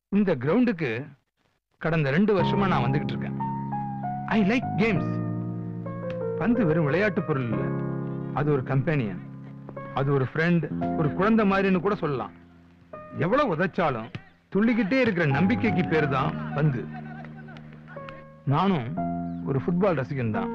இந்த கிரவுண்டுக்கு கடந்த ரெண்டு வருஷமா நான் வந்துகிட்டு இருக்கேன் ஐ லைக் கேம்ஸ் பந்து வெறும் விளையாட்டு பொருள் இல்ல அது ஒரு கம்பெனியன் அது ஒரு ஃப்ரெண்ட் ஒரு குழந்தை மாதிரின்னு கூட சொல்லலாம் எவ்வளவு உதைச்சாலும் துள்ளிக்கிட்டே இருக்கிற நம்பிக்கைக்கு பேர் தான் பந்து நானும் ஒரு ஃபுட்பால் ரசிகன் தான்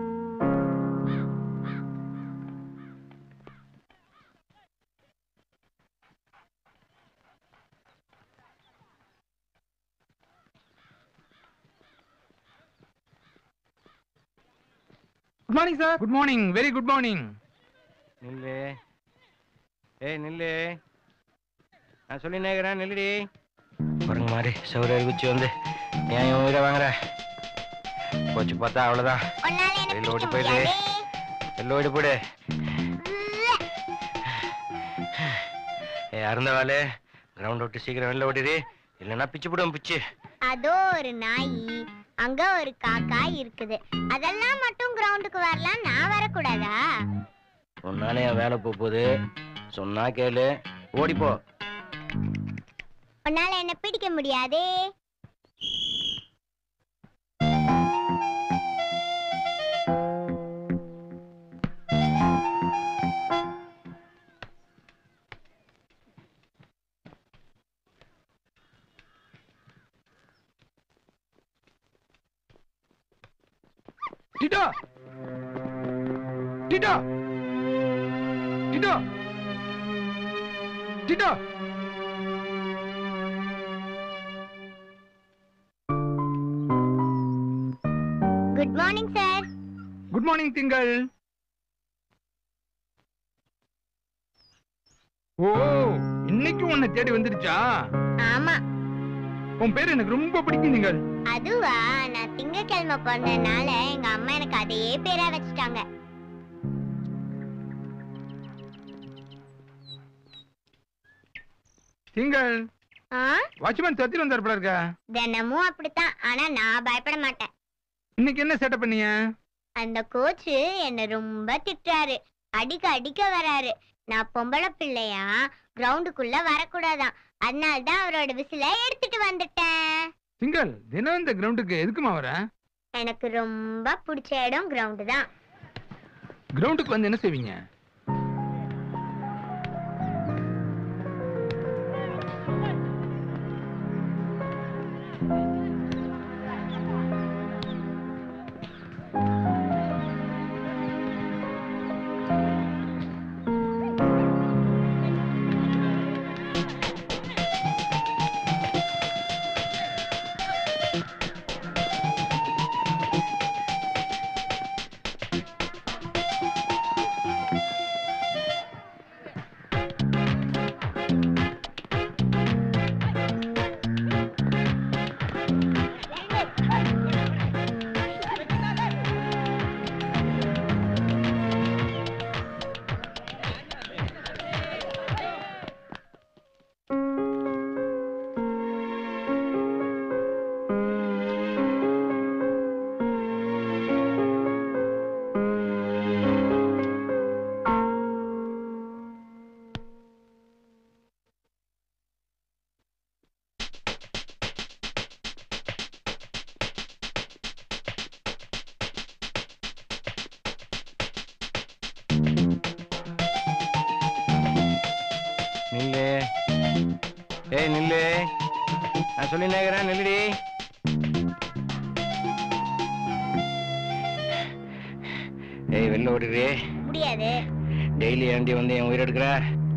good morning sir good morning very good morning நில்லு ஏய் நில்லு நான் சொல்லி நேக்கிறேன் நில்லுடி குரங்கு மாதிரி சவுர குச்சி வந்து ஏன் இவன் உயிரை வாங்குற போச்சு பார்த்தா அவ்வளோதான் உன்னால என்ன வெளில ஓடி பிடிக்க போயிடு. முடியாதே. எல்லாம் ஓடி போடு ஏ அருந்தவாளே கிரவுண்ட் விட்டு சீக்கிரம் வெளில ஓடிடு இல்லைன்னா பிச்சு போடுவோம் பிச்சு அதோ ஒரு நாய் அங்க ஒரு காக்கா இருக்குது அதெல்லாம் மட்டும் கிரவுண்டுக்கு வரலாம் நான் வரக்கூடாதா உன்னாலே என் வேலை போக போகுது சொன்னா கேளு ஓடிப்போ உன்னால என்ன பிடிக்க முடியாதே டிடோ டிடோ டிடோ டிடோ good morning sir good morning திங்கள் ஓ இன்னைக்கு உன்னை தேடி வந்துருச்சா ஆமா உன் பேர் எனக்கு ரொம்ப பிடிக்கும் திங்கள் அதுவா நான் திங்கக்கிழமை பிறந்ததுனால எங்க அம்மா எனக்கு அதையே பேரா வச்சுட்டாங்க திங்கள் ஆ வாட்ச்மேன் தொத்திட்டு வந்தார் போல இருக்க தினமும் அப்படித்தான் ஆனா நான் பயப்பட மாட்டேன் இன்னைக்கு என்ன செட்டப் பண்ணீங்க அந்த கோச்சு என்ன ரொம்ப திட்டுறாரு அடிக்க அடிக்க வராரு நான் பொம்பளை பிள்ளையா கிரவுண்டுக்குள்ள வரக்கூடாதாம் அதனால தான் அவரோட விசில எடுத்துட்டு வந்துட்டேன் திங்கள் தினம் இந்த கிரவுண்டுக்கு எதுக்குமா வர எனக்கு ரொம்ப பிடிச்ச இடம் கிரவுண்டு தான் கிரவுண்டுக்கு வந்து என்ன செய்வீங்க நில்லு ஏய் நில்லு நான் சொல்லி நேக்கிறேன் நில்லுடி ஏய் வெளில ஓடுறே முடியாது டெய்லி ஏண்டி வந்து என் உயிர் எடுக்கிற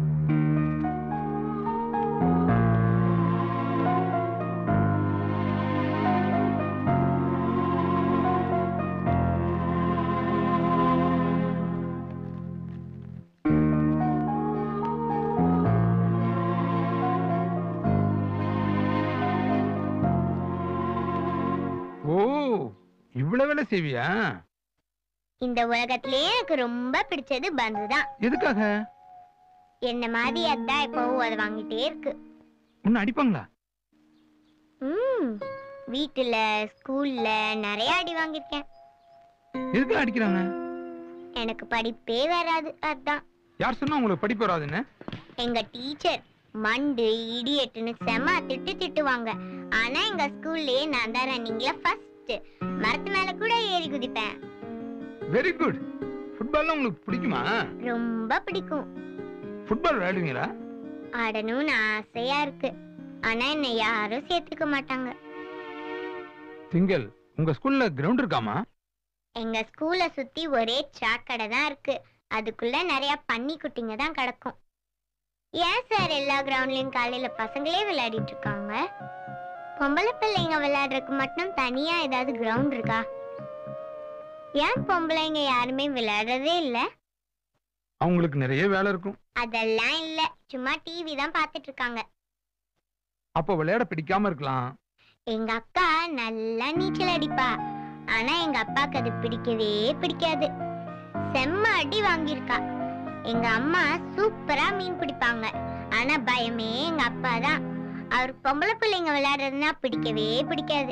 ஓ இவ்வளவு வேலை செய்வியா இந்த உலகத்திலேயே எனக்கு ரொம்ப பிடிச்சது பந்து தான் எதுக்காக என்ன மாதிரி அதான் எப்பவும் அதை வாங்கிட்டே இருக்கு உன்னை அடிப்பாங்களா ம் வீட்டுல ஸ்கூல்ல நிறைய அடி வாங்கியிருக்கேன் எதுக்கு அடிக்கிறாங்க எனக்கு படிப்பே வராது அதான் யார் சொன்னா உங்களுக்கு படிப்பு வராதுன்னு எங்க டீச்சர் மண்டு இடியட்டுன்னு செம திட்டு திட்டுவாங்க ஆனா எங்க ஸ்கூல்லயே நான் தான் ரன்னிங்ல ஃபர்ஸ்ட் மரத்து மேல கூட ஏறி குதிப்பேன் வெரி குட் ஃபுட்பால்லாம் உங்களுக்கு பிடிக்குமா ரொம்ப பிடிக்கும் ஃபுட்பால் விளையாடுவீங்களா ஆடணும்னு ஆசையா இருக்கு ஆனா என்னை யாரும் சேர்த்துக்க மாட்டாங்க திங்கள் உங்க ஸ்கூல்ல கிரவுண்ட் இருக்காமா எங்க ஸ்கூலை சுத்தி ஒரே சாக்கடை தான் இருக்கு அதுக்குள்ள நிறைய பன்னி குட்டிங்க தான் கிடக்கும் ஏன் சார் எல்லா கிரவுண்ட்லயும் காலையில பசங்களே விளையாடிட்டு இருக்காங்க பொம்பளை பிள்ளைங்க விளையாடுறதுக்கு மட்டும் தனியா ஏதாவது கிரவுண்ட் இருக்கா ஏன் பொம்பளைங்க யாருமே விளையாடுறதே இல்ல அவங்களுக்கு நிறைய வேலை இருக்கும் அதெல்லாம் இல்ல சும்மா டிவி தான் பார்த்துட்டு இருக்காங்க அப்போ விளையாட பிடிக்காம இருக்கலாம் எங்க அக்கா நல்லா நீச்சல் அடிப்பா ஆனா எங்க அப்பாக்கு அது பிடிக்கவே பிடிக்காது செம்ம அடி வாங்கியிருக்கா எங்க அம்மா சூப்பரா மீன் பிடிப்பாங்க ஆனா பயமே எங்க அப்பா தான் அவருக்கு பொம்பளை பிள்ளைங்க விளையாடுறதுன்னா பிடிக்கவே பிடிக்காது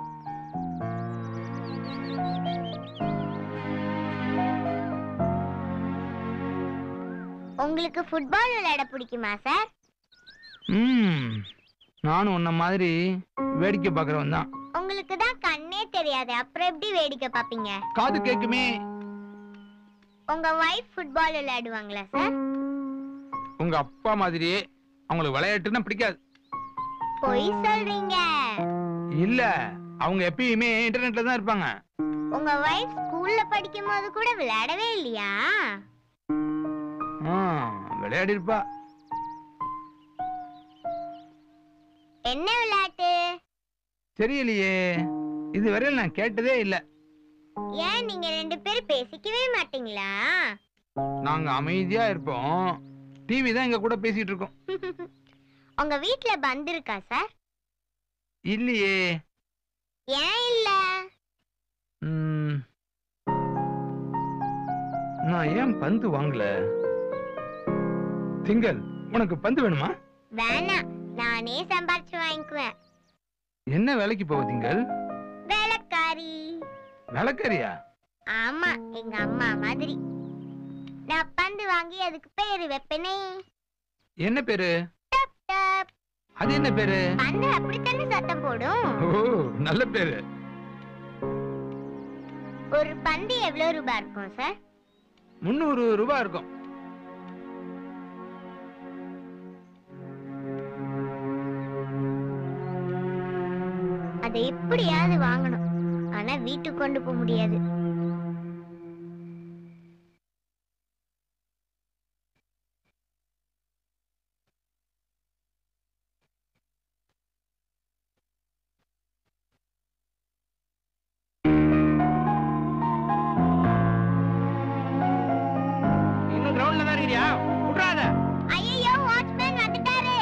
உங்களுக்கு ஃபுட்பால் விளையாட பிடிக்குமா சார் ம் நானும் உன்ன மாதிரி வேடிக்கை பார்க்கறவன் தான் உங்களுக்கு தான் கண்ணே தெரியாது அப்புறம் எப்படி வேடிக்கை பாப்பீங்க காது கேக்குமே உங்க வைஃப் ஃபுட்பால் விளையாடுவாங்களா சார் உங்க அப்பா மாதிரியே அவங்களுக்கு விளையாட்டுன்னா பிடிக்காது பொய் சொல்றீங்க இல்ல அவங்க எப்பயுமே இன்டர்நெட்ல தான் இருப்பாங்க உங்க வைஃப் ஸ்கூல்ல படிக்கும் போது கூட விளையாடவே இல்லையா ஆ, விளையாடி இருப்பா என்ன விளையாட்டு தெரியலையே இதுவரையில் நான் கேட்டதே இல்ல ஏன் நீங்க ரெண்டு பேரும் பேசிக்கவே மாட்டீங்களா நாங்க அமைதியா இருப்போம் டிவி தான் எங்க கூட பேசிட்டு இருக்கோம் உங்க வீட்ல பந்து இருக்கா சார் இல்லையே ஏன் இல்ல ம், நான் ஏன் பந்து வாங்கல திங்கள் உனக்கு பந்து வேணுமா வேணாம் நானே சம்பாரிச்சு வாங்கிக்குவேன் என்ன வேலைக்கு போவ திங்கள் வேலைக்காரி விளக்கறியா ஆமா எங்க அம்மா மாதிரி நான் பந்து வாங்கி அதுக்கு பேரு வைப்பேனே என்ன பேரு டப் டப் அது என்ன பேரு பந்து அப்படித்தானே சத்தம் போடும் ஓ நல்ல பேரு ஒரு பந்து எவ்வளவு ரூபாய் இருக்கும் சார் முந்நூறு ரூபாய் இருக்கும் அதை எப்படியாவது வாங்கணும் ஆனா வீட்டுக்கு கொண்டு போக முடியாது இன்னும் கிரவுண்ட்ல தான் இருக்கிறியா விட்றாத ஐயோ வாட்ச்மேன் வந்துட்டாரு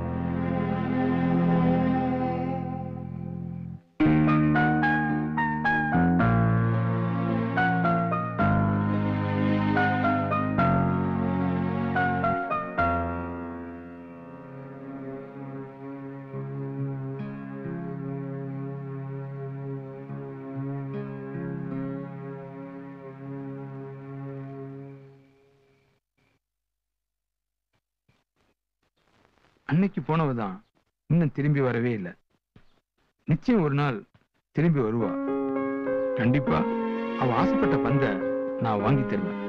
அன்னைக்கு போனவ தான் இன்னும் திரும்பி வரவே இல்லை நிச்சயம் ஒரு நாள் திரும்பி வருவா கண்டிப்பா அவ ஆசைப்பட்ட பந்த நான் வாங்கி தருவேன்